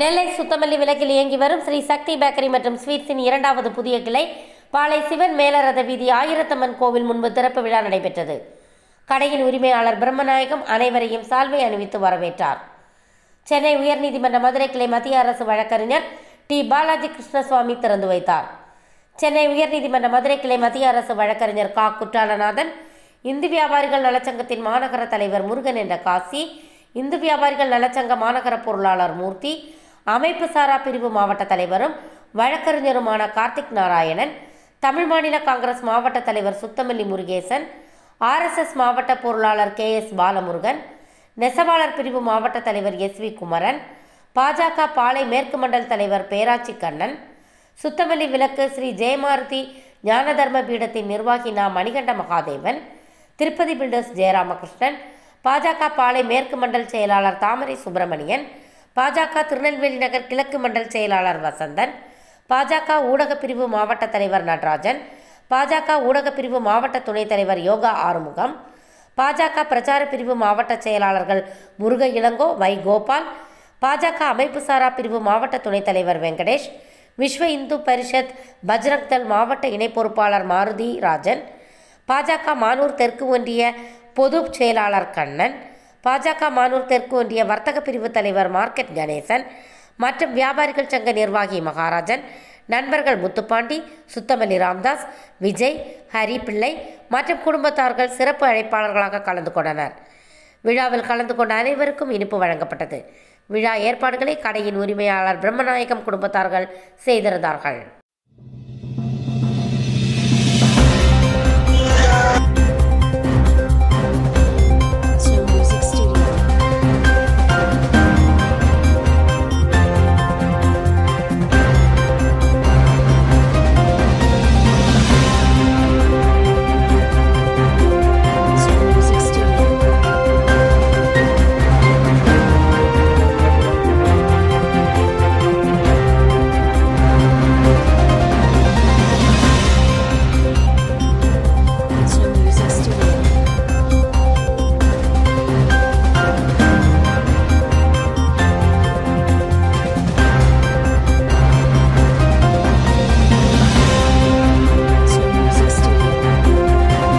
நெல்லை சுத்தமல்லி விலக்கில் இயங்கி வரும் ஸ்ரீ சக்தி பேக்கரி மற்றும் ஸ்வீட்ஸின் இரண்டாவது புதிய கிளை பாளை சிவன் மேலரத வீதி ஆயிரத்தம்மன் கோவில் முன்பு திறப்பு விழா நடைபெற்றது கடையின் உரிமையாளர் பிரம்மநாயகம் அனைவரையும் சால்வை அணிவித்து வரவேற்றார் சென்னை உயர்நீதிமன்ற மதுரை கிளை மத்திய அரசு வழக்கறிஞர் டி பாலாஜி கிருஷ்ணசுவாமி திறந்து வைத்தார் சென்னை உயர்நீதிமன்ற மதுரை கிளை மத்திய அரசு வழக்கறிஞர் கா குற்றாலநாதன் இந்து வியாபாரிகள் நலச்சங்கத்தின் மாநகர தலைவர் முருகன் என்ற காசி இந்து வியாபாரிகள் நலச்சங்க மாநகர பொருளாளர் மூர்த்தி அமைப்பு சாரா பிரிவு மாவட்ட தலைவரும் வழக்கறிஞருமான கார்த்திக் நாராயணன் தமிழ் மாநில காங்கிரஸ் மாவட்ட தலைவர் சுத்தமல்லி முருகேசன் ஆர்எஸ்எஸ் மாவட்ட பொருளாளர் கே எஸ் பாலமுருகன் நெசவாளர் பிரிவு மாவட்ட தலைவர் எஸ் வி குமரன் பாஜக பாளை மேற்கு மண்டல தலைவர் பேராச்சி கண்ணன் சுத்தமல்லி விளக்கு ஸ்ரீ ஜெயமாருதி ஞான தர்ம பீடத்தின் நிர்வாகி நா மணிகண்ட மகாதேவன் திருப்பதி பில்டர்ஸ் ஜெயராமகிருஷ்ணன் பாஜக பாளை மேற்கு மண்டல செயலாளர் தாமரை சுப்பிரமணியன் பாஜக திருநெல்வேலி நகர் கிழக்கு மண்டல செயலாளர் வசந்தன் பாஜக ஊடகப் பிரிவு மாவட்ட தலைவர் நடராஜன் பாஜக ஊடகப் பிரிவு மாவட்ட துணைத் தலைவர் யோகா ஆறுமுகம் பாஜக பிரச்சார பிரிவு மாவட்ட செயலாளர்கள் முருக இளங்கோ வை கோபால் பாஜக அமைப்பு சாரா பிரிவு மாவட்ட துணைத் தலைவர் வெங்கடேஷ் விஸ்வ இந்து பரிஷத் பஜ்ரங் தள் மாவட்ட இணை பொறுப்பாளர் மாருதி ராஜன் பாஜக மானூர் தெற்கு ஒன்றிய பொது செயலாளர் கண்ணன் பாஜக மானூர் தெற்கு ஒன்றிய வர்த்தக பிரிவு தலைவர் மார்க்கெட் கணேசன் மற்றும் வியாபாரிகள் சங்க நிர்வாகி மகாராஜன் நண்பர்கள் முத்துப்பாண்டி சுத்தமல்லி ராம்தாஸ் விஜய் ஹரி பிள்ளை மற்றும் குடும்பத்தார்கள் சிறப்பு அழைப்பாளர்களாக கலந்து கொண்டனர் விழாவில் கலந்து கொண்ட அனைவருக்கும் இனிப்பு வழங்கப்பட்டது விழா ஏற்பாடுகளை கடையின் உரிமையாளர் பிரம்மநாயகம் குடும்பத்தார்கள் செய்திருந்தார்கள் Snow Music Studio. Snow Music Studio. Snow Music Studio. Snow Music Studio.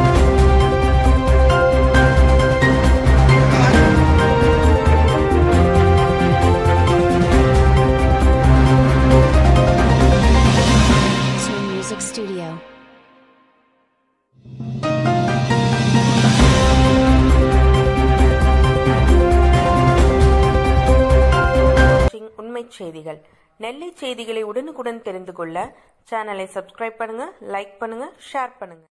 Snow Music Studio. வாட்சிங் உண்மைச் செய்திகள் நெல்லை செய்திகளை உடனுக்குடன் தெரிந்து கொள்ள சேனலை சப்ஸ்கிரைப் பண்ணுங்க லைக் பண்ணுங்க ஷேர் பண்ணுங்க